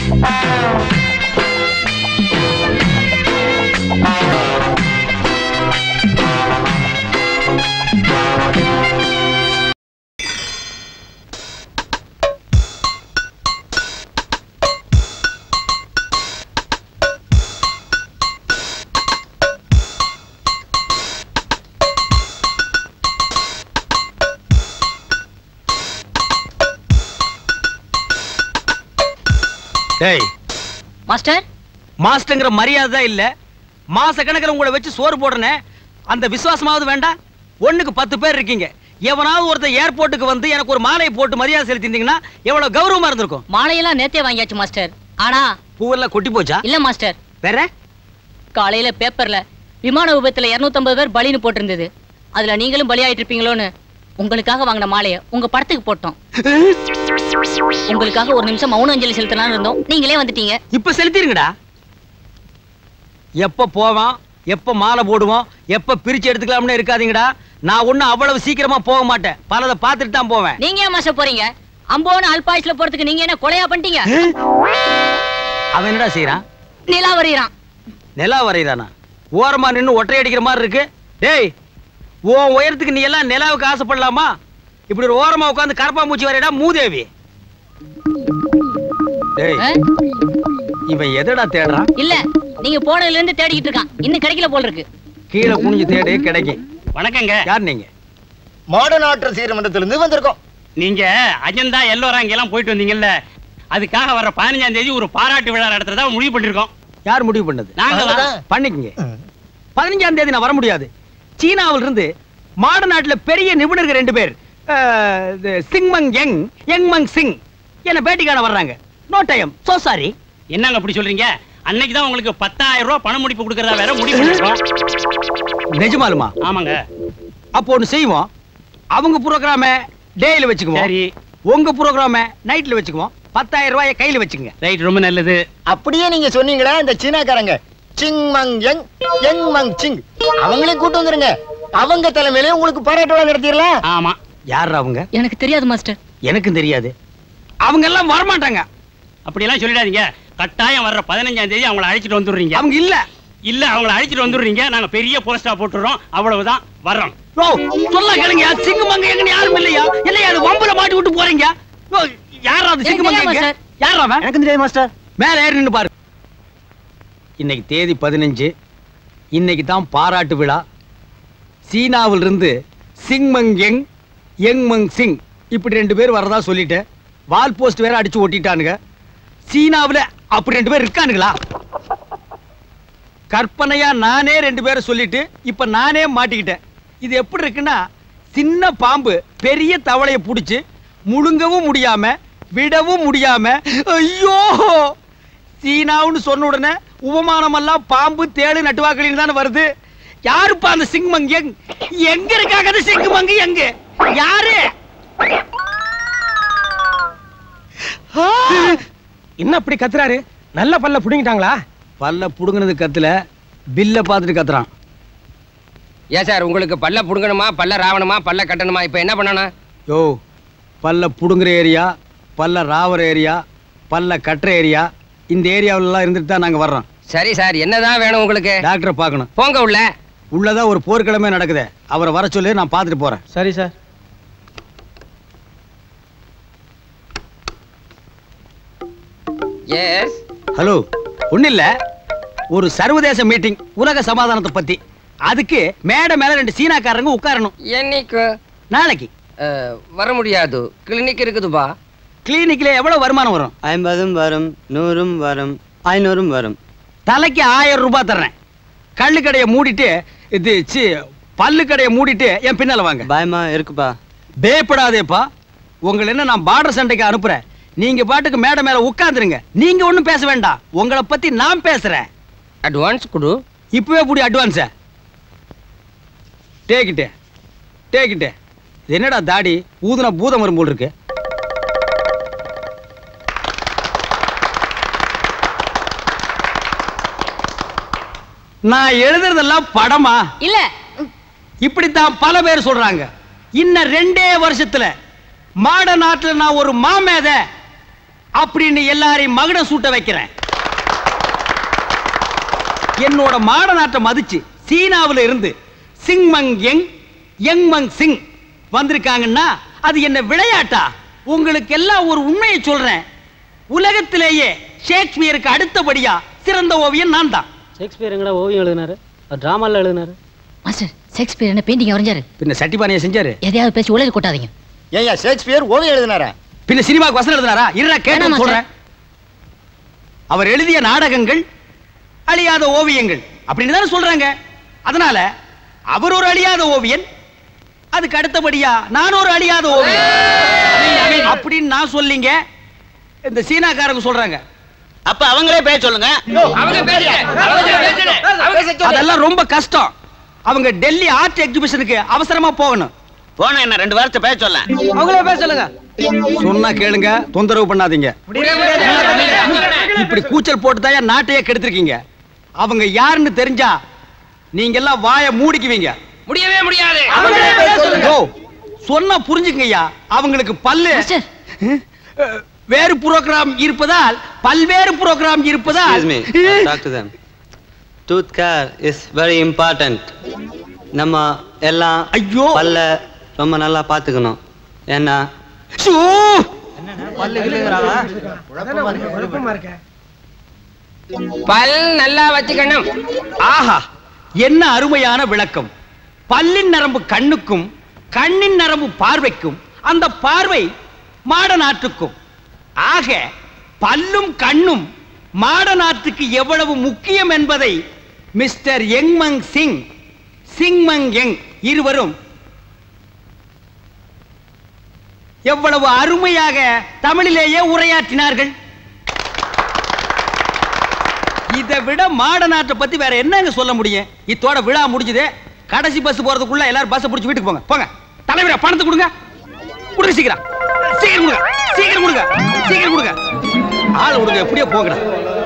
டேய் மாஸ்டர் மாஸ்டங்கிற மரியாதை தான் இல்ல மாச கணக்கில் உங்களை வச்சு சோறு போடுறனே அந்த விசுவாசமாவது வேண்டாம் ஒண்ணுக்கு பத்து பேர் இருக்கீங்க எவனாவது ஒருத்தர் ஏர்போர்ட்டுக்கு வந்து எனக்கு ஒரு மாலையை போட்டு மரியாதை செலுத்திருந்தீங்கன்னா எவ்வளவு கௌரவமா இருந்திருக்கும் மாலையெல்லாம் நேத்தே வாங்கியாச்சு மாஸ்டர் ஆனா பூவெல்லாம் கொட்டி போச்சா இல்ல மாஸ்டர் வேற காலையில பேப்பர்ல விமான விபத்துல 250 பேர் பலின்னு போட்டிருந்தது அதுல நீங்களும் பலியாயிட்டு இருப்பீங்களோன்னு உங்களுக்காக வாங்கின மாலைய உங்க படத்துக்கு போட்டோம் உங்களுக்காக ஒரு நிமிஷம் மௌன அஞ்சலி செலுத்தலாம்னு இருந்தோம் நீங்களே வந்துட்டீங்க இப்ப செலுத்திருங்கடா எப்ப போவோம் எப்ப மாலை போடுவோம் எப்ப பிரிச்சு எடுத்துக்கலாம்னு இருக்காதீங்கடா நான் ஒண்ணும் அவ்வளவு சீக்கிரமா போக மாட்டேன் பலதை பார்த்துட்டு தான் போவேன் நீங்க ஏன் மாஸ்டர் போறீங்க அம்போன்னு அல்பாயுஸ்ல போறதுக்கு நீங்க என்ன கொலையா பண்ணிட்டீங்க அவன் என்னடா செய்யறான் நிலா வரையறான் நிலா வரைகிறானா ஓரமா நின்னு ஒற்றை அடிக்கிற மாதிரி இருக்கு டேய் உன் உயரத்துக்கு நீ எல்லாம் நிலாவுக்கு ஆசைப்படலாமா இப்படி ஒரு ஓரமா உட்காந்து கரப்பாம்பூச்சி வரையடா மூதேவி டேய் ஆ? இவன் எதடா தேடுறான் இல்ல நீங்க போனதுல இருந்து தேடிக்கிட்டு இருக்கான் இன்னும் கிடைக்கல போல இருக்கு கீழே குனிஞ்சு தேடு கிடைக்கும் வணக்கங்க யார் நீங்க மாடர்ன் ஆற்றல் சீரமன்றத்திலிருந்து வந்திருக்கோம் நீங்க அஜந்தா எல்லோரா இங்கெல்லாம் போயிட்டு வந்தீங்கல்ல அதுக்காக வர பதினஞ்சாம் தேதி ஒரு பாராட்டு விழா நடத்துறதா முடிவு பண்ணிருக்கோம் யார் முடிவு பண்ணது நாங்க தான். அதான். பண்ணிக்கங்க பதினஞ்சாம் தேதி நான் வர முடியாது சீனாவில் இருந்து மாட நாட்டுல பெரிய நிபுணர்கள் ரெண்டு பேர் அஹ், இது சிங்மங் யங் யங் மங் சிங் என்ன பேட்டிக்கான வர்றாங்க நோ டைம் சோ சாரி என்னங்க அப்படி சொல்றீங்க அன்னைக்கு தான் உங்களுக்கு பத்தாயிரம் ரூபாய் பண முடிப்பு கொடுக்கறதா வேற முடிவு பண்ணிருக்கோம் நிஜமாலுமா ஆமாங்க அப்போ ஒன்று செய்வோம் அவங்க ப்ரோக்ராம டேயில் வச்சுக்குவோம் சரி உங்க ப்ரோக்ராம நைட்ல வச்சுக்குவோம் பத்தாயிரம் ரூபாய கையில வச்சுக்கங்க ரைட் ரொம்ப நல்லது அப்படியே நீங்க சொன்னீங்களே இந்த சீனாக்காரங்க Sing Mang Yang Yang Mang Sing அவங்களே கூட்டு வந்துருங்க அவங்க தலைமையிலே உங்களுக்கு பாராட்டு விழா நடத்திடலாம் ஆமா யார் அவங்க எனக்கு தெரியாது மாஸ்டர் எனக்கும் தெரியாது அவங்க எல்லாம் வரமாட்டாங்க அப்படியெல்லாம் சொல்லிடாதீங்க கட்டாயம் வர்ற பதினஞ்சாம் தேதி அவங்கள அழைச்சிட்டு வந்துடுறீங்க அவங்க இல்ல இல்ல அவங்கள அழைச்சிட்டு வந்துடுறீங்க நாங்க பெரிய போஸ்டா போட்டுறோம் அவ்வளவுதான் வர்றோம் ஓ சொல்ல கேளுங்க சிங்கமங்க எங்க யாரும் இல்லையா இல்லையா அது வம்புல மாட்டி விட்டு போறீங்க ஓ, யாரா அது எனக்கு சிங்கமங்க தெரியாம எங்க? சார். யாரா அவன் எனக்கு தெரியாது மாஸ்டர் மேல ஏறி நின்னு பாரு இன்னைக்கு தேதி பதினஞ்சு இன்னைக்கு தான் பாராட்டு விழா சீனாவில் இருந்து சிங்மங் யங் யங் மங் சிங் இப்படி ரெண்டு பேர் வரதா சொல்லிட்டேன் வால் போஸ்ட் வேற அடிச்சு ஒட்டிட்டானுங்க சீனாவுல அப்படி ரெண்டு பேர் இருக்கானுங்களா கற்பனையா நானே ரெண்டு பேரை சொல்லிட்டு இப்ப நானே மாட்டிக்கிட்டேன் இது எப்படி இருக்குன்னா சின்ன பாம்பு பெரிய தவளையை புடிச்சு முழுங்கவும் முடியாம விடவும் முடியாம ஐயோ சீனாவுன்னு சொன்ன உடனே உபமானம் எல்லாம் பாம்பு தேளு நட்டுவாக்களின்னு தானே வருது யாருப்பா அந்த சிங்மங் எங் எங்க இருக்காங்க அந்த சிங்மங்கு எங்க யாரு என்ன அப்படி கத்துறாரு நல்ல பல்ல புடுங்கிட்டாங்களா பல்ல புடுங்கினது கத்துல பில்ல பார்த்துட்டு கத்துறான் ஏன் சார் உங்களுக்கு பல்ல புடுங்கணுமா பல்ல ராவணுமா பல்ல கட்டணுமா இப்போ என்ன பண்ணணும் யோ பல்ல புடுங்குற ஏரியா பல்ல ராவற ஏரியா பல்ல கட்டுற ஏரியா இந்த ஏரியாவிலலாம் இருந்துட்டு தான் நாங்கள் வர்றோம் சரி சார் என்னதான் வேணும் உங்களுக்கு டாக்டரை பார்க்கணும் போங்க உள்ள உள்ளதான் ஒரு போர்க்கிழமை நடக்குது அவரை வர சொல்லி நான் பார்த்துட்டு போறேன் சரி சார் எஸ் ஹலோ ஒன்றும் இல்லை ஒரு சர்வதேச மீட்டிங் உலக சமாதானத்தை பத்தி அதுக்கு மேடை மேல ரெண்டு சீனாக்காரங்க உட்காரணும் என்னைக்கு நாளைக்கு அஹ், வர முடியாது கிளினிக் இருக்குதுப்பா கிளினிக்ல எவ்வளவு வருமானம் வரும் ஐம்பதும் வரும் நூறும் வரும் ஐநூறும் வரும் தலைக்கு ஆயிரம் ரூபாய் தர்றேன் கள்ளு கடையை மூடிட்டு இது சி பல்லு கடையை மூடிட்டு என் பின்னால வாங்க பயமா இருக்குப்பா பயப்படாதேப்பா உங்களை என்ன நான் பார்டர் சண்டைக்கு அனுப்புறேன் நீங்க பாட்டுக்கு மேடை மேல உட்கார்ந்துருங்க நீங்க ஒண்ணும் பேச வேண்டாம் உங்களை பத்தி நான் பேசுறேன் அட்வான்ஸ் கொடு இப்பவே புடி அட்வான்ஸ டேக்கிட்டு டேக்கிட்டு இது என்னடா தாடி ஊதுன பூதம் வரும் போல் இருக்கு நான் எழுதுறதெல்லாம் படமா இல்ல இப்படித்தான் பல பேர் சொல்றாங்க இன்னும் ரெண்டே வருஷத்துல மாட நாட்டுல நான் ஒரு மாமேத அப்படின்னு எல்லாரையும் மகுட சூட்ட வைக்கிறேன் என்னோட மாட நாட்டை மதிச்சு சீனாவுல இருந்து சிங்மங் யங் யங் மங் சிங் வந்திருக்காங்கன்னா அது என்ன விளையாட்டா உங்களுக்கு எல்லாம் ஒரு உண்மையை சொல்றேன் உலகத்திலேயே ஷேக்ஸ்பியருக்கு அடுத்தபடியா சிறந்த ஓவியன் நான் தான் ஷேக்ஸ்பியர் எங்கடா ஓவியம் எழுதினாரு டிராமால எழுதினாரு மாஸ்டர் ஷேக்ஸ்பியர் என்ன பெயிண்டிங் வரைஞ்சாரு பின்ன சட்டிபானையை செஞ்சாரு எதையாவது பேசி உலக கொட்டாதீங்க ஏய்யா ஷேக்ஸ்பியர் ஓவியம் எழுதினாரா பின்ன சினிமாவுக்கு வசனம் எழுதினாரா இருடா கேட்டு வேணாமா சொல்றேன் அவர் எழுதிய நாடகங்கள் அழியாத ஓவியங்கள் அப்படின்னு தானே சொல்றாங்க அதனால அவர் ஒரு அழியாத ஓவியன் அதுக்கு அடுத்தபடியா நான் ஒரு அழியாத ஓவியன் அப்படின்னு நான் சொல்லிங்க இந்த சீனாக்காரங்க சொல்றாங்க அப்ப அவங்களே பேச சொல்லுங்க அவங்க பேசுங்க அவங்க பேசுங்க அவங்க அதெல்லாம் ரொம்ப கஷ்டம் அவங்க டெல்லி ஆர்ட் எக்ஸிபிஷனுக்கு அவசரமா போகணும் போன என்ன ரெண்டு வாரத்தை பேச சொல்ல அவங்களே பேச சொல்லுங்க சொன்னா கேளுங்க தொந்தரவு பண்ணாதீங்க இப்படி கூச்சல் போட்டு தான் நாட்டையே கெடுத்திருக்கீங்க அவங்க யாருன்னு தெரிஞ்சா நீங்க எல்லாம் வாயை மூடிக்குவீங்க முடியவே முடியாது ஓ சொன்னா புரிஞ்சுக்கங்கய்யா அவங்களுக்கு பல்லு மாஸ்டர் அஹ், வேறு புரோகிராம் இருப்பதால் பல்வேறு புரோகிராம் இருப்பதால் Excuse me, I'll talk to them. Tooth care is very important. நம்ம எல்லாம் ஐயோ. பல்ல ரொம்ப நல்லா பார்த்துக்கணும் ஏன்னா சூ! குழப்பமா இருக்க பல் நல்லா வச்சுக்கணும் ஆஹா என்ன அருமையான விளக்கம் பல்லின் நரம்பு கண்ணுக்கும் கண்ணின் நரம்பு பார்வைக்கும் அந்த பார்வை மாட நாட்டுக்கும் ஆக பல்லும் கண்ணும் மாட நாட்டுக்கு எவ்வளவு முக்கியம் என்பதை மிஸ்டர் யங்மங் சிங் சிங்மங் யங் இருவரும் எவ்வளவு அருமையாக தமிழிலேயே உரையாற்றினார்கள் இதை விட மாட நாட்டை பத்தி வேற என்னங்க சொல்ல முடியும் இத்தோட விழா முடிஞ்சது கடைசி பஸ் போறதுக்குள்ள எல்லாரும் பஸ் பிடிச்சி வீட்டுக்கு போங்க போங்க தலைவரே பணத்தை கொடுங்க கொடுங்க சீக்கிரம் சீக்கிரம் கொடுங்க சீக்கிரம் கொடுங்க சீக்கிரம் கொடுங்க ஆள் கொடுங்க எப்படியோ போங்கடா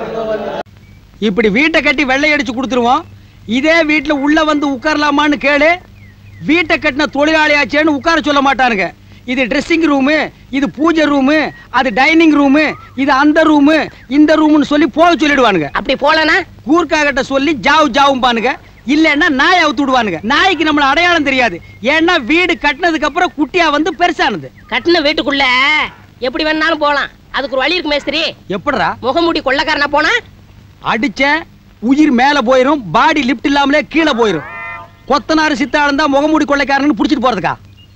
இப்படி வீட்டை கட்டி வெள்ளை அடிச்சு கொடுத்துருவோம் இதே வீட்டுல உள்ள வந்து உட்காரலாமான்னு கேளு வீட்டை கட்டின தொழிலாளியாச்சேன்னு உட்கார சொல்ல மாட்டானுங்க இது ட்ரெஸ்ஸிங் ரூமு இது பூஜை ரூமு அது டைனிங் ரூமு இது அந்த ரூமு இந்த ரூம்னு சொல்லி போக சொல்லிடுவானுங்க அப்படி போலனா கூர்க்கா கிட்ட சொல்லி ஜாவு ஜாவும் பானுங்க இல்லன்னா நாய் அவுத்து விடுவானுங்க நாய்க்கு நம்மள அடையாளம் தெரியாது ஏன்னா வீடு கட்டினதுக்கு அப்புறம் குட்டியா வந்து பெருசானது கட்டின வீட்டுக்குள்ள எப்படி வேணாலும் போலாம் அதுக்கு ஒரு வழி இருக்கு மேஸ்திரி எப்படிடா முகமூடி கொள்ளக்காரனா போனா அடிச்ச உயிர் மேல போயிரும் பாடி லிப்ட் இல்லாமலே கீழே போயிரும் கொத்தனாரு சித்தாளம் தான் முகமூடி கொள்ளைக்காரன்னு புடிச்சிட்டு போறதுக்கா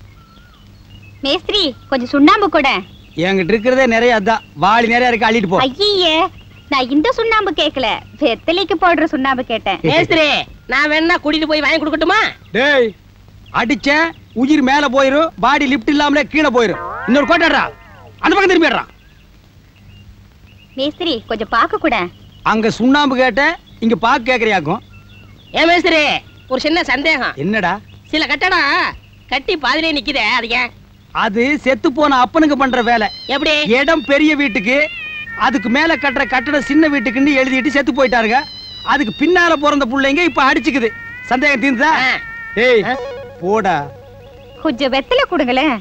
மேஸ்திரி கொஞ்சம் சுண்ணாம்பு கூட என்கிட்ட இருக்கிறதே நிறைய அதான் வாளி நிறைய இருக்கு அள்ளிட்டு போ ஐயே நான் இந்த சுண்ணாம்பு கேக்கல வெத்தலைக்கு போடுற சுண்ணாம்பு கேட்டேன் மேஸ்திரி நான் வேணா கூட்டிட்டு போய் வாங்கி கொடுக்கட்டுமா டேய் அடிச்ச உயிர் மேல போயிரும் பாடி லிப்ட் இல்லாமலே கீழே போயிரும் இன்னொரு கோட்டாடுறா அந்த பக்கம் திரும்பிடுறான் மேஸ்திரி கொஞ்சம் பார்க்க கூட அங்க சுண்ணாம்பு கேட்ட இங்க பாக்கு கேக்குறியாக்கும் ஏன் மேஸ்திரி ஒரு சின்ன சந்தேகம் என்னடா சில கட்டடம் கட்டி பாதிலே நிக்குதே அது ஏன் அது செத்து போன அப்பனுக்கு பண்ற வேலை எப்படி இடம் பெரிய வீட்டுக்கு அதுக்கு மேல கட்டுற கட்டடம் சின்ன வீட்டுக்குன்னு எழுதிட்டு செத்து போயிட்டாருங்க அதுக்கு பின்னால பிறந்த புள்ளைங்க இப்ப அடிச்சுக்குது சந்தேகம் தீர்ந்தா ஆ. ஏய் ஆ. போடா கொஞ்சம் வெத்தலை கொடுங்களேன்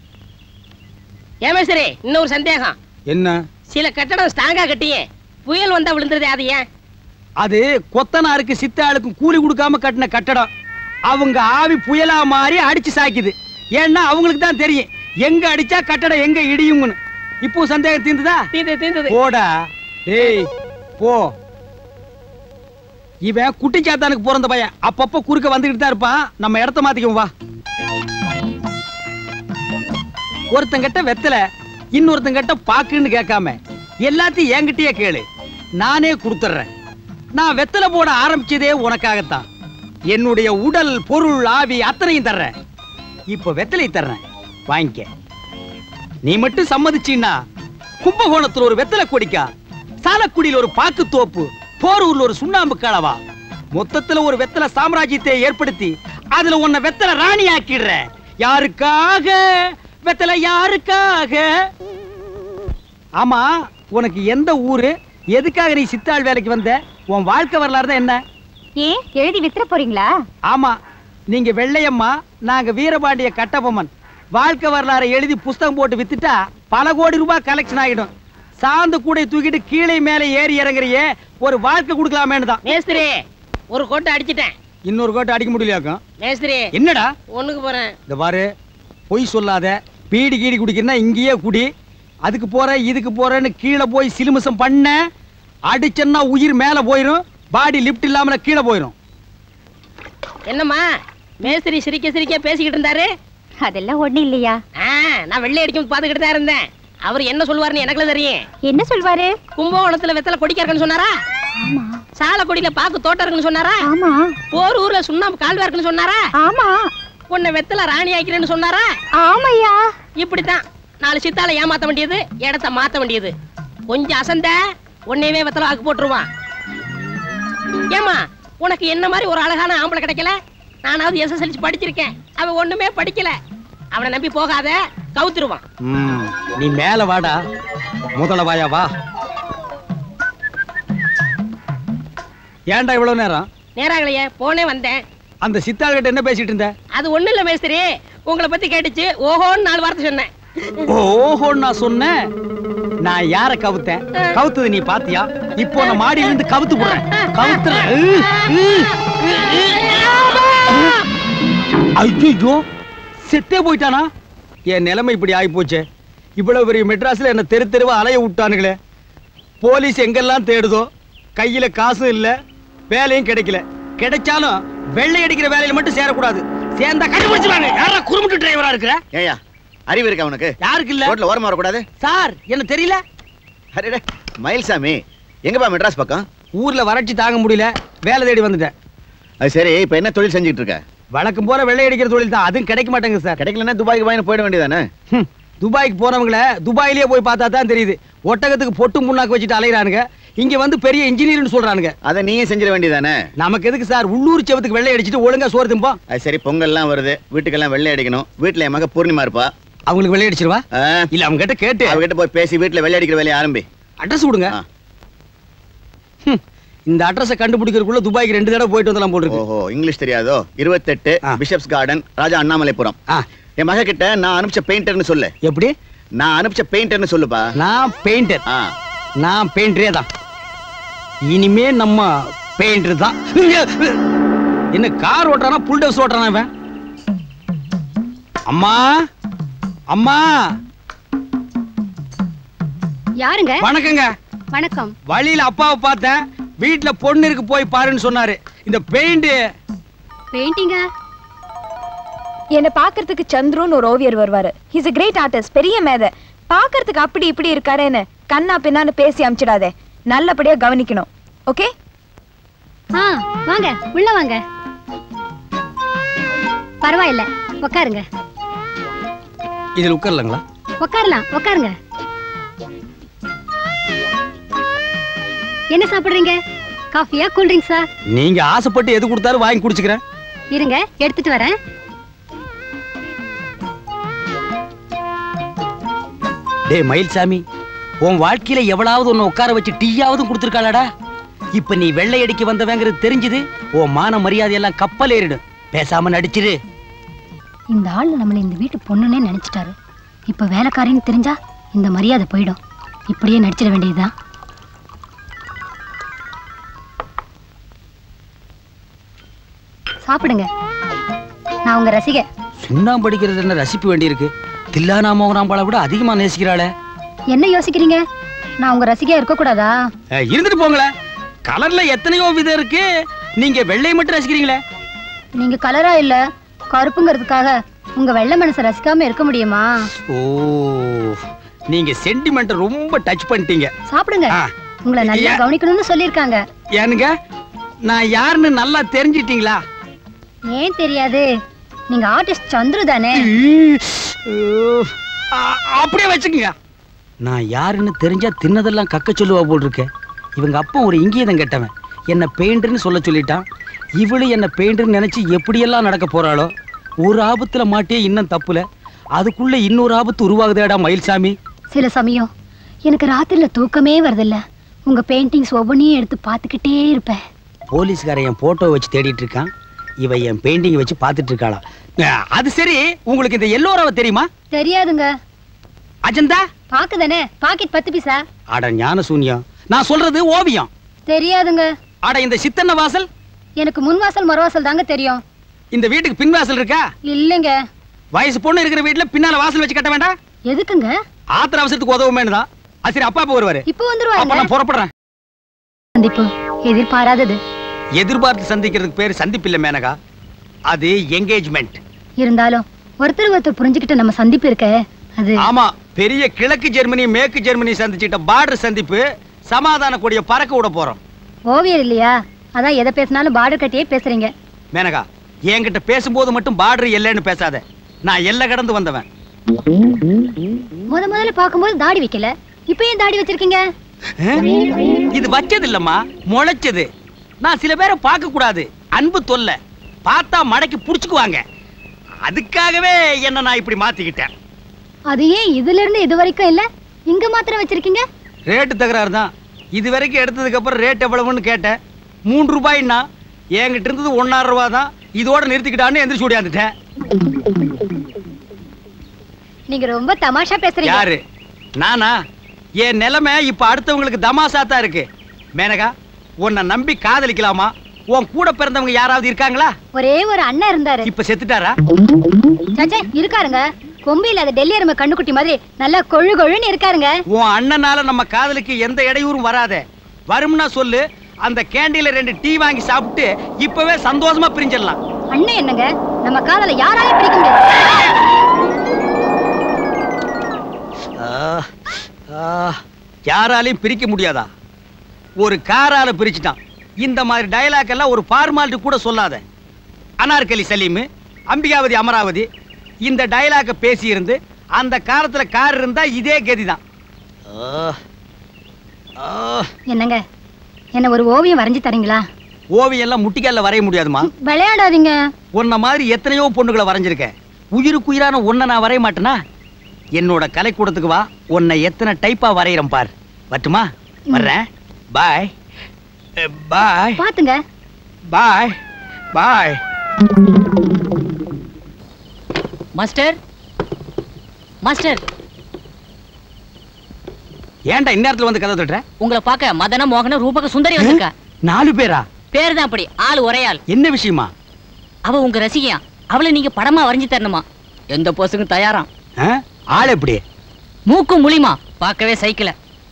ஏன் மேஸ்திரி இன்னொரு சந்தேகம் என்ன சில கட்டடம் ஸ்ட்ராங்கா கட்டியே புயல் வந்தா விழுந்துருதே அது ஏன் அது கொத்தனாருக்கு சித்தாளுக்கும் கூலி கொடுக்காம கட்டின கட்டடம் அவங்க ஆவி புயலா மாறி அடிச்சு சாய்க்குது ஏன்னா அவங்களுக்கு தான் தெரியும் எங்க அடிச்சா கட்டடம் எங்க இடியுங்கன்னு இப்போ சந்தேகம் தீர்ந்ததா தீந்து தீந்தது போடா டேய் போ இவன் குட்டி சாத்தானுக்கு பிறந்த பையன் அப்பப்ப குறுக்க வந்துகிட்டு தான் இருப்பான் நம்ம இடத்த மாத்திக்குவோம் வா ஒருத்தங்கிட்ட வெத்தல இன்னொருத்தங்கிட்ட பாக்குன்னு கேட்காம எல்லாத்தையும் என்கிட்டயே கேளு நானே கொடுத்துட்றேன் நான் வெத்தலை போட ஆரம்பிச்சதே உனக்காகத்தான் என்னுடைய உடல் பொருள் ஆவி அத்தனையும் தர்றேன் இப்ப வெத்தலை தர்றேன் வாங்கிக்க நீ மட்டும் சம்மதிச்சீன்னா கும்பகோணத்துல ஒரு வெத்தலை கொடிக்கா சாலக்குடியில் ஒரு பாக்கு தோப்பு போரூர்ல ஒரு சுண்ணாம்பு களவா மொத்தத்துல ஒரு வெத்தலை சாம்ராஜ்யத்தை ஏற்படுத்தி அதுல உன்னை வெத்தலை ராணி ஆக்கிடுறேன் யாருக்காக வெத்தலை யாருக்காக ஆமா உனக்கு எந்த ஊரு எதுக்காக நீ சித்தாள் வேலைக்கு வந்த உன் வாழ்க்கை வரலாறு தான் என்ன ஏன் எழுதி வித்துற போறீங்களா ஆமா நீங்க வெள்ளையம்மா நாங்க வீரபாண்டிய கட்டபொம்மன் வாழ்க்கை வரலாறை எழுதி புஸ்தகம் போட்டு வித்துட்டா பல கோடி ரூபாய் கலெக்ஷன் ஆகிடும் சாந்து கூடை தூக்கிட்டு கீழே மேலே ஏறி இறங்குறியே ஒரு வாழ்க்கை கொடுக்கலாமேன்னு தான் மேஸ்திரி ஒரு கோட்டை அடிச்சிட்டேன் இன்னொரு கோட்டை அடிக்க முடியலையாக்கும் மேஸ்திரி என்னடா ஒண்ணுக்கு போறேன் இந்த பாரு பொய் சொல்லாத பீடி கீடி குடிக்கிறனா இங்கேயே குடி அதுக்கு போற இதுக்கு போறேன்னு கீழே போய் சிலுமிசம் பண்ண அடிச்சேன்னா உயிர் மேல போயிரும் பாடி லிஃப்ட் இல்லாம கீழே போயிரும் என்னம்மா மேஸ்திரி சிரிக்க சிரிக்க பேசிக்கிட்டு இருந்தாரு அதெல்லாம் ஒண்ணு இல்லையா ஆ, நான் வெள்ளை அடிக்கும் பாத்துக்கிட்டு தான் இருந்தேன் அவர் என்ன சொல்லுவாருன்னு எனக்கு தெரியும் என்ன சொல்வாரு கும்பகோணத்துல வெத்தலை கொடிக்க இருக்குன்னு சொன்னாரா சாலக்கொடியில பாக்கு தோட்டம் இருக்குன்னு சொன்னாரா ஆமா போர் ஊர்ல சுண்ணாம்பு கால்வா இருக்குன்னு சொன்னாரா ஆமா உன்னை வெத்தலை ராணி ஆக்கிறேன்னு சொன்னாரா ஆமையா இப்படித்தான் நாலு சித்தால ஏமாத்த வேண்டியது இடத்த மாத்த வேண்டியது கொஞ்சம் அசந்த உன்னையவே வெத்தலை ஆக்கு போட்டுருவான் ஏமா உனக்கு என்ன மாதிரி ஒரு அழகான ஆம்பளை கிடைக்கல நானாவது எஸ்எஸ்எல்சி படிச்சிருக்கேன் அவன் ஒண்ணுமே படிக்கல அவனை நம்பி போகாத கவுத்துருவான் ம், நீ மேல வாடா முதல்ல வாயா வா ஏன்டா இவ்வளவு நேரம் நேராகலையே போனே வந்தேன் அந்த சித்தாள்கிட்ட என்ன பேசிட்டு இருந்த அது ஒண்ணு இல்ல மேஸ்திரி உங்களை பத்தி கேட்டுச்சு ஓஹோன்னு நாலு வார்த்தை சொன்னேன் ஓஹோ நான் சொன்னேன் நான் யார கவுத்தேன் கவுத்தது நீ பாத்தியா இப்போ நான் மாடியில இருந்து கவுத்து போடுறேன் கவுத்துறேன் ஐயோ செத்தே போயிட்டானா என் நிலைமை இப்படி ஆகி போச்சே இவ்வளவு பெரிய மெட்ராஸ்ல என்ன தெரு தெருவா அலைய விட்டானுங்களே போலீஸ் எங்கெல்லாம் தேடுதோ கையில காசும் இல்ல வேலையும் கிடைக்கல கிடைச்சாலும் வெள்ளை அடிக்கிற வேலையில மட்டும் சேரக்கூடாது சேர்ந்தா கண்டுபிடிச்சிருவாங்க யாரா குறுமுட்டு டிரைவரா இருக்கிற ஏயா அறிவு இருக்கா உனக்கு யாருக்கு இல்ல ரோட்ல ஓரமா வரக்கூடாது சார் என்ன தெரியல அரே மயில்சாமி எங்கப்பா மெட்ராஸ் பக்கம் ஊர்ல வறட்சி தாங்க முடியல வேலை தேடி வந்துட்டேன் அது சரி இப்ப என்ன தொழில் செஞ்சுட்டு இருக்க வழக்கம் போற வெள்ளை அடிக்கிற தொழில் தான் அதுவும் கிடைக்க மாட்டேங்குது சார் கிடைக்கலன்னா துபாய்க்கு வாங்கி போயிட வேண்டியதானே ஹம், துபாய்க்கு போனவங்கள துபாயிலேயே போய் பார்த்தா தான் தெரியுது ஒட்டகத்துக்கு பொட்டு முன்னாக்கு வச்சுட்டு அலையிறானுங்க இங்க வந்து பெரிய இன்ஜினியர்னு சொல்றானுங்க அதை நீயே செஞ்சிட வேண்டியதானே நமக்கு எதுக்கு சார் உள்ளூர் செவத்துக்கு வெள்ளை அடிச்சிட்டு ஒழுங்கா சோறு திம்போம் அது சரி பொங்கல்லாம் வருது வீட்டுக்கெல்லாம் வெள்ளை அடிக்கணும் வீட்டுல என் மக பூர்ணிமா இருப்பா அவங்களுக்கு வெள்ளை அடிச்சிருவா ஆ, இல்ல அவங்க கிட்ட கேட்டு அவகிட்ட போய் பேசி வீட்டுல வெள்ளை அடிக்கிற வேலையை ஆரம்பி அட்ரஸ் கொடுங்க ஆ. ஹம், இந்த அட்ரஸை கண்டுபிடிக்கிறதுக்குள்ள துபாய்க்கு ரெண்டு தடவை போயிட்டு வந்தலாம் போட்டுருக்கு ஓஹோ இங்கிலீஷ் தெரியாதோ இருபத்தெட்டு ஆ. பிஷப்ஸ் கார்டன் ராஜா அண்ணாமலைபுரம் ஆ, என் மக கிட்ட நான் அனுப்பிச்ச பெயிண்டர்னு சொல்லு எப்படி நான் அனுப்பிச்ச பெயிண்டர்னு சொல்லுப்பா நான் பெயிண்டர் ஆ நான் பெயிண்டரே தான் இனிமே நம்ம பெயிண்டர் தான் என்ன கார் ஓட்டுறானா புல் டவுஸ் ஓட்டுறானா இவன் அம்மா அம்மா யாருங்க வணக்கங்க வணக்கம் வழியில அப்பாவை பார்த்தேன் வீட்டுல பொண்ணு இருக்கு போய் பாருன்னு சொன்னாரு இந்த பெயிண்ட் பெயிண்டிங்க என்ன பாக்குறதுக்கு சந்துருன்னு ஒரு ஓவியர் வருவாரு ஹிஸ் a கிரேட் ஆர்டிஸ்ட் பெரிய மேதை பாக்குறதுக்கு அப்படி இப்படி இருக்காரேன்னு கண்ணா பின்னான்னு பேசி அமிச்சிடாதே நல்லபடியா கவனிக்கணும் ஓகே ஆ வாங்க உள்ள வாங்க பரவாயில்ல உட்காருங்க இதுல உட்காரலாங்களா உட்காரலாம் உட்காருங்க என்ன சாப்பிடுறீங்க காஃபியா கூல் ட்ரிங்க்ஸா நீங்க ஆசைப்பட்டு எது கொடுத்தாலும் வாங்கி குடிச்சுக்கிறேன் இருங்க எடுத்துட்டு வரேன் டேய் மயில்சாமி உன் வாழ்க்கையில எவ்வளவு உன்னை உட்கார வச்சு டீயாவது கொடுத்துருக்காளடா இப்ப நீ வெள்ளை அடிக்க வந்தவங்கிறது தெரிஞ்சது உன் மான மரியாதை எல்லாம் கப்பல் ஏறிடும் பேசாம நடிச்சிரு இந்த ஆள் நம்மளை இந்த வீட்டு பொண்ணுன்னே நினைச்சிட்டாரு இப்ப வேலைக்காரின்னு தெரிஞ்சா இந்த மரியாதை போயிடும் இப்படியே நடிச்சிட வேண்டியதுதான் சாப்பிடுங்க நான் உங்க ரசிகை சுண்ணாம்பு அடிக்கிறது என்ன ரசிப்பு வேண்டியிருக்கு தில்லானா மோகனாம்பாளை விட அதிகமா நேசிக்கிறாளே என்ன யோசிக்கிறீங்க நான் உங்க ரசிகையா இருக்க கூடாதா அஹ், இருந்துட்டு போங்களேன் கலர்ல எத்தனையோ விதம் இருக்கு நீங்க வெள்ளை மட்டும் ரசிக்கிறீங்களே நீங்க கலரா இல்ல கருப்புங்கிறதுக்காக உங்க வெள்ளை மனசை ரசிக்காம இருக்க முடியுமா ஓ நீங்க சென்டிமெண்ட் ரொம்ப டச் பண்ணிட்டீங்க சாப்பிடுங்க ஆ. உங்களை நல்லா ஏன்? கவனிக்கணும்னு சொல்லியிருக்காங்க ஏனுங்க நான் யாருன்னு நல்லா தெரிஞ்சிட்டீங்களா ஏன் தெரியாது நீங்க ஆர்டிஸ்ட் சந்துரு தானே உம், அ- அப்படியே வச்சுக்கோங்க நான் யாருன்னு தெரிஞ்சா தின்னதெல்லாம் கக்க சொல்லுவா போல் இருக்கேன் இவங்க அப்பா ஒரு இங்கேயதான் கெட்டவன் என்ன பெயிண்டர்னு சொல்ல சொல்லிட்டான் இவளு என்ன பெயிண்டர்னு நினைச்சு எப்படியெல்லாம் நடக்க போறாளோ ஒரு ஆபத்துல மாட்டியே இன்னும் தப்புல அதுக்குள்ள இன்னொரு ஆபத்து உருவாகுதேடா மயில்சாமி சில சமயம் எனக்கு ராத்திரில தூக்கமே வரதில்ல உங்க பெயிண்டிங்ஸ் ஒவ்வொன்றையும் எடுத்து பார்த்துக்கிட்டே இருப்பேன் போலீஸ்காரன் என் போட்டோ வச்சு தேடிட்டு இருக்கான் இவ என் பெயிண்டிங் வச்சு பார்த்துட்டு இருக்காளா அஹ், அது சரி உங்களுக்கு இந்த எல்லோராவை தெரியுமா தெரியாதுங்க அஜந்தா பாக்குதானே பாக்கெட் பத்து பீஸா அட ஞான சூன்யம் நான் சொல்றது ஓவியம் தெரியாதுங்க அட இந்த சித்தன்ன வாசல் எனக்கு முன் வாசல் மறுவாசல் தாங்க தெரியும் இந்த வீட்டுக்கு பின் வாசல் இருக்கா இல்லைங்க வயசு பொண்ணு இருக்கிற வீட்டுல பின்னால வாசல் வச்சு கட்ட வேண்டாம் எதுக்குங்க ஆத்திர அவசரத்துக்கு உதவுமேனு தான் அது சரி அப்பா அப்பா வருவாரு இப்போ அப்ப வந்துருவாங்க நான் புறப்படுறேன் சந்திப்பு எதிர்பாராதது எதிர்பார்த்து சந்திக்கிறதுக்கு பேர் சந்திப்பு இல்ல மேனகா அது என்கேஜ்மெண்ட் இருந்தாலும் ஒருத்தர் ஒருத்தர் புரிஞ்சுக்கிட்ட நம்ம சந்திப்பு இருக்க அது ஆமா பெரிய கிழக்கு ஜெர்மனி மேற்கு ஜெர்மனி சந்திச்சிட்ட பார்டர் சந்திப்பு சமாதான கொடிய பறக்க விட போறோம் ஓவியர் இல்லையா அதான் எதை பேசினாலும் பார்டர் கட்டியே பேசுறீங்க மேனகா என்கிட்ட பேசும்போது மட்டும் பார்டர் எல்லைன்னு பேசாத நான் எல்லை கடந்து வந்தவன் முத முதல்ல பார்க்கும்போது தாடி வைக்கல இப்ப ஏன் தாடி வச்சிருக்கீங்க இது வச்சது இல்லம்மா முளைச்சது நான் சில பேரை பார்க்க கூடாது அன்பு தொல்ல பார்த்தா மடக்கி புடிச்சுக்குவாங்க அதுக்காகவே என்ன நான் இப்படி மாத்திக்கிட்டேன் அது ஏன் இதுல இருந்து இது வரைக்கும் இல்ல இங்க மாத்திரம் வச்சிருக்கீங்க ரேட்டு தகராறு தான் இது வரைக்கும் எடுத்ததுக்கு அப்புறம் ரேட் எவ்வளவுன்னு கேட்டேன் மூன்று ரூபாய்னா என்கிட்ட இருந்தது ஒன்னாறு ரூபா தான் இதோட நிறுத்திக்கிட்டான்னு எந்திரிச்சு ஓடியாந்துட்டேன் நீங்க ரொம்ப தமாஷா பேசுறீங்க யாரு நானா என் நிலைமை இப்ப அடுத்தவங்களுக்கு தமாசா தான் இருக்கு மேனகா உன்னை நம்பி காதலிக்கலாமா உன் கூட பிறந்தவங்க யாராவது இருக்காங்களா ஒரே ஒரு அண்ணன் இருந்தாரு இப்ப செத்துட்டாரா சச்சே இருக்காருங்க கொம்பு இல்லாத டெல்லி எருமை கண்ணுக்குட்டி மாதிரி நல்லா கொழு கொழுன்னு இருக்காருங்க உன் அண்ணனால நம்ம காதலுக்கு எந்த இடையூறும் வராதே வரும்னா சொல்லு அந்த கேண்டீன்ல ரெண்டு டீ வாங்கி சாப்பிட்டு இப்பவே சந்தோஷமா பிரிஞ்சிடலாம் அண்ணன் என்னங்க நம்ம காதல யாராலையும் பிடிக்க முடியாது ஆ, ஆ, யாராலையும் பிரிக்க முடியாதா ஒரு காரால பிரிச்சுட்டான் இந்த மாதிரி டயலாக் எல்லாம் ஒரு ஃபார்மாலிட்டி கூட சொல்லாத அனார்கலி சலீம் அம்பிகாவதி அமராவதி இந்த டயலாக்க பேசி இருந்து அந்த காலத்துல கார் இருந்தா இதே கதிதான் ஆ, ஆ, என்னங்க என்ன ஒரு ஓவியம் வரைஞ்சு தரீங்களா ஓவியம் எல்லாம் முட்டிக்கால வரைய முடியாதுமா விளையாடாதீங்க உன்ன மாதிரி எத்தனையோ பொண்ணுகளை வரைஞ்சிருக்கேன் உயிருக்கு உயிரான உன்னை நான் வரைய மாட்டேனா என்னோட கலைக்கூடத்துக்கு வா உன்னை எத்தனை டைப்பா வரைகிறேன் பார் வரட்டுமா வர்றேன் பாய் பாய் பாத்துங்க பாய் பாய் மாஸ்டர் மாஸ்டர் ஏன்டா இந்நேரத்துல வந்து கதை தட்டுற உங்களை பார்க்க மதன மோகன ரூபக சுந்தரி வந்திருக்கா நாலு பேரா பேர் தான் அப்படி ஆள் ஒரே ஆள் என்ன விஷயமா அவ உங்க ரசிகையா அவளை நீங்க படமா வரைஞ்சு தரணுமா எந்த போஸுக்கும் தயாராம் ஆ? ஆள் எப்படி மூக்கு முழிமா பார்க்கவே சைக்கிள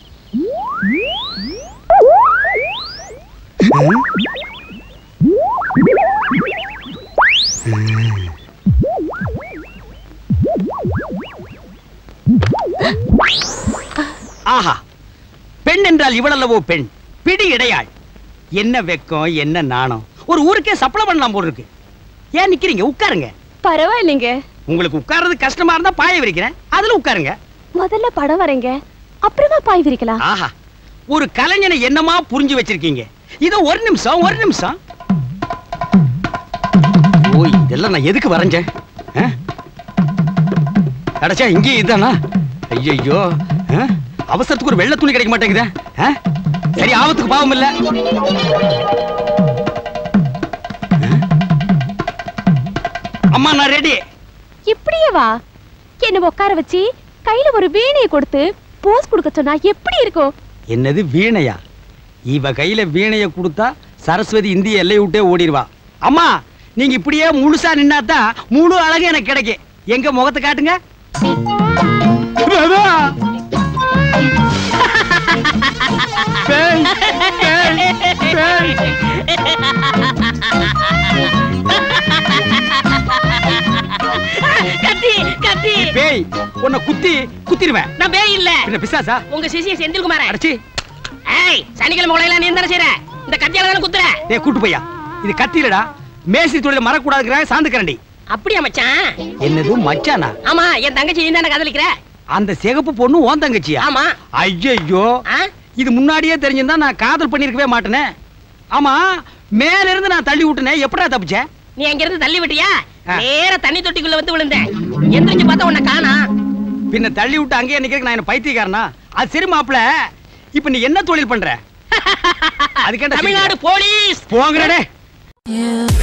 ஆஹா பெண் என்றால் இவளல்லவோ பெண் பிடி இடையாள் என்ன வெக்கம் என்ன நாணம் ஒரு ஊருக்கே சப்ளை பண்ணலாம் போல இருக்கு ஏன் நிக்கிறீங்க உட்காருங்க பரவாயில்லைங்க உங்களுக்கு உட்கார்றது கஷ்டமா இருந்தா பாய விரிக்கிறேன் அதுல உட்காருங்க முதல்ல படம் வரைங்க அப்புறமா பாய் விரிக்கலாம் ஆஹா ஒரு கலைஞனை என்னமா புரிஞ்சு வச்சிருக்கீங்க இதோ ஒரு நிமிஷம் ஒரு நிமிஷம் ஓ இதெல்லாம் நான் எதுக்கு வரைஞ்சேன் ஆ? அடச்சா இங்கே இதானா ஐயோ அவசரத்துக்கு ஒரு வெள்ளை துணி கிடைக்க மாட்டேங்குதே ஆ? சரி ஆபத்துக்கு பாவம் இல்ல ஆ? அம்மா நான் ரெடி இப்படியே வா என்ன உட்கார வச்சு கையில ஒரு வீணையை கொடுத்து போஸ் கொடுக்க சொன்னா எப்படி இருக்கும் என்னது வீணையா இவ கையில வீணைய கொடுத்தா சரஸ்வதி இந்திய எல்லை விட்டே ஓடிடுவா அம்மா நீங்க இப்படியே முழுசா நின்னாதான் முழு அழகு எனக்கு கிடைக்கும் எங்க முகத்தை காட்டுங்க பாபா! பேய், பேய், பேய். கத்தி கத்தி பேய் உன்னை குத்தி குத்திடுவேன் நான் பேய் இல்ல பின்ன பிசாசா உங்க சிசிய செந்தில்குமார அடச்சி ஏய் சனிக்கிழமை உலகெல்லாம் நீ தானே செய்யற இந்த கத்தியால தானே குத்துற டேய் கூட்டு பையா இது கத்திலடா மேஸ்திரி தொழில மறக்கூடாதுங்கிறாங்க சாந்துக்கரண்டி அப்படியா மச்சான் என்னது மச்சானா ஆமா என் தங்கச்சி நீ தானே காதலிக்கிற அந்த சிகப்பு பொண்ணு ஓன் தங்கச்சியா ஆமா ஐயோ இது முன்னாடியே தெரிஞ்சிருந்தா நான் காதல் பண்ணிருக்கவே மாட்டேனே ஆமா மேல இருந்து நான் தள்ளி விட்டுனே எப்படா தப்பிச்சேன் நீ அங்க இருந்து தள்ளி விட்டியா நேரா தண்ணி தொட்டிக்குள்ள வந்து விழுந்தேன் எந்திரிச்சு பார்த்தா உன்னை காணா பின்ன தள்ளி விட்டு அங்கேயே நிக்கிறதுக்கு நான் என்ன பைத்தியக்காரனா அது சரி மாப்பிள இப்ப நீ என்ன தொழில் பண்ற அதுக்கேண்டா தமிழ்நாடு போலீஸ் போங்கடே